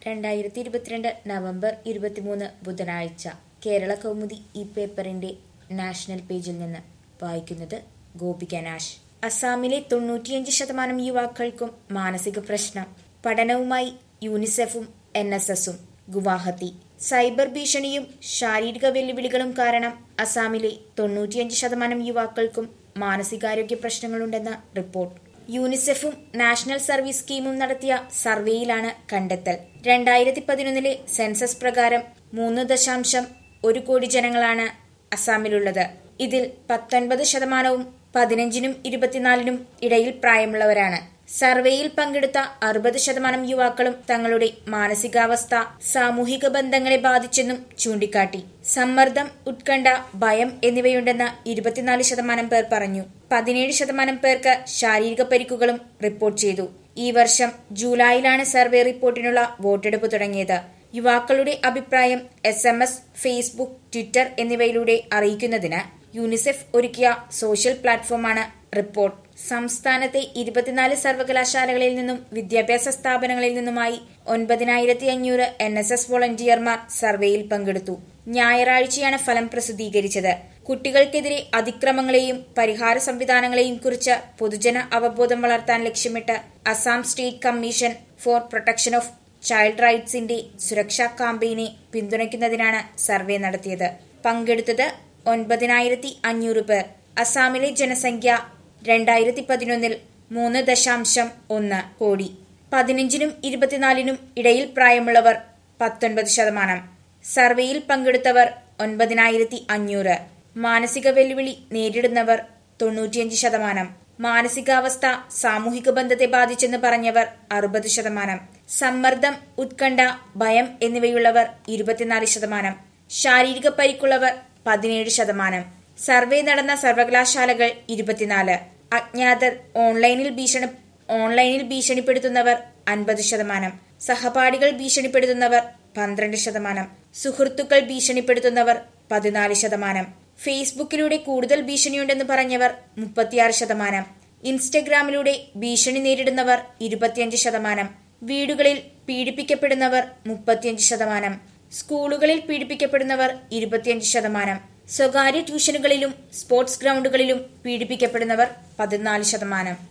രണ്ടായിരത്തി ഇരുപത്തിരണ്ട് നവംബർ ഇരുപത്തിമൂന്ന് ബുധനാഴ്ച കേരള കൗമുദി ഈ പേപ്പറിന്റെ നാഷണൽ പേജിൽ നിന്ന് വായിക്കുന്നത് ഗോപിക നാഷ് അസാമിലെ തൊണ്ണൂറ്റിയഞ്ച് ശതമാനം യുവാക്കൾക്കും മാനസിക പ്രശ്നം പഠനവുമായി യൂണിസെഫും എൻ എസ് എസും ഗുവാഹത്തി സൈബർ ഭീഷണിയും ശാരീരിക വെല്ലുവിളികളും കാരണം അസാമിലെ തൊണ്ണൂറ്റിയഞ്ച് ശതമാനം യുവാക്കൾക്കും മാനസികാരോഗ്യ പ്രശ്നങ്ങളുണ്ടെന്ന റിപ്പോർട്ട് യൂണിസെഫും നാഷണൽ സർവീസ് സ്കീമും നടത്തിയ സർവേയിലാണ് കണ്ടെത്തൽ രണ്ടായിരത്തി പതിനൊന്നിലെ സെൻസസ് പ്രകാരം മൂന്ന് ദശാംശം ഒരു കോടി ജനങ്ങളാണ് അസാമിലുള്ളത് ഇതിൽ പത്തൊൻപത് ശതമാനവും പതിനഞ്ചിനും ഇരുപത്തിനാലിനും ഇടയിൽ പ്രായമുള്ളവരാണ് സർവേയിൽ പങ്കെടുത്ത അറുപത് ശതമാനം യുവാക്കളും തങ്ങളുടെ മാനസികാവസ്ഥ സാമൂഹിക ബന്ധങ്ങളെ ബാധിച്ചെന്നും ചൂണ്ടിക്കാട്ടി സമ്മർദ്ദം ഉത്കണ്ഠ ഭയം എന്നിവയുണ്ടെന്ന് ഇരുപത്തിനാല് ശതമാനം പേർ പറഞ്ഞു പതിനേഴ് ശതമാനം പേർക്ക് ശാരീരിക പരിക്കുകളും റിപ്പോർട്ട് ചെയ്തു ഈ വർഷം ജൂലൈയിലാണ് സർവേ റിപ്പോർട്ടിനുള്ള വോട്ടെടുപ്പ് തുടങ്ങിയത് യുവാക്കളുടെ അഭിപ്രായം S M S Facebook Twitter എന്നിവയിലൂടെ അറിയിക്കുന്നതിന് യൂണിസെഫ് ഒരുക്കിയ സോഷ്യൽ പ്ലാറ്റ്ഫോമാണ് റിപ്പോർട്ട് സംസ്ഥാനത്തെ ഇരുപത്തിനാല് സർവകലാശാലകളിൽ നിന്നും വിദ്യാഭ്യാസ സ്ഥാപനങ്ങളിൽ നിന്നുമായി ഒൻപതിനായിരത്തി അഞ്ഞൂറ് എൻ എസ് എസ് വോളണ്ടിയർമാർ സർവേയിൽ പങ്കെടുത്തു ഞായറാഴ്ചയാണ് ഫലം പ്രസിദ്ധീകരിച്ചത് കുട്ടികൾക്കെതിരെ അതിക്രമങ്ങളെയും പരിഹാര സംവിധാനങ്ങളെയും കുറിച്ച് പൊതുജന അവബോധം വളർത്താൻ ലക്ഷ്യമിട്ട് Assam state commission for protection of child റൈറ്റ്സിന്റെ സുരക്ഷാ കാമ്പയിനെ പിന്തുണയ്ക്കുന്നതിനാണ് സർവേ നടത്തിയത് പങ്കെടുത്തത് ഒൻപതിനായിരത്തി അഞ്ഞൂറ് പേർ അസാമിലെ ജനസംഖ്യ രണ്ടായിരത്തി പതിനൊന്നിൽ മൂന്ന് ദശാംശം ഒന്ന് കോടി പതിനഞ്ചിനും ഇരുപത്തിനാലിനും ഇടയിൽ പ്രായമുള്ളവർ പത്തൊൻപത് ശതമാനം സർവേയിൽ പങ്കെടുത്തവർ ഒൻപതിനായിരത്തി അഞ്ഞൂറ് മാനസിക വെല്ലുവിളി നേരിടുന്നവർ തൊണ്ണൂറ്റിയഞ്ച് ശതമാനം മാനസികാവസ്ഥ സാമൂഹിക ബന്ധത്തെ ബാധിച്ചെന്ന് പറഞ്ഞവർ അറുപത് ശതമാനം സമ്മർദ്ദം ഉത്കണ്ഠ ഭയം എന്നിവയുള്ളവർ ഇരുപത്തിനാല് ശതമാനം ശാരീരിക പരിക്കുള്ളവർ പതിനേഴ് ശതമാനം സർവേ നടന്ന സർവകലാശാലകൾ ഇരുപത്തിനാല് അജ്ഞാതർ ഓൺലൈനിൽ ഭീഷണി ഓൺലൈനിൽ ഭീഷണിപ്പെടുത്തുന്നവർ അൻപത് ശതമാനം സഹപാഠികൾ ഭീഷണിപ്പെടുത്തുന്നവർ പന്ത്രണ്ട് ശതമാനം സുഹൃത്തുക്കൾ ഭീഷണിപ്പെടുത്തുന്നവർ പതിനാല് ശതമാനം ഫേസ്ബുക്കിലൂടെ കൂടുതൽ ഭീഷണിയുണ്ടെന്ന് പറഞ്ഞവർ മുപ്പത്തിയാറ് ശതമാനം ഇൻസ്റ്റഗ്രാമിലൂടെ ഭീഷണി നേരിടുന്നവർ ഇരുപത്തിയഞ്ച് ശതമാനം വീടുകളിൽ പീഡിപ്പിക്കപ്പെടുന്നവർ മുപ്പത്തിയഞ്ച് ശതമാനം സ്കൂളുകളിൽ പീഡിപ്പിക്കപ്പെടുന്നവർ ഇരുപത്തിയഞ്ച് ശതമാനം സ്വകാര്യ ട്യൂഷനുകളിലും സ്പോർട്സ് ഗ്രൗണ്ടുകളിലും പീഡിപ്പിക്കപ്പെടുന്നവർ പതിനാല് ശതമാനം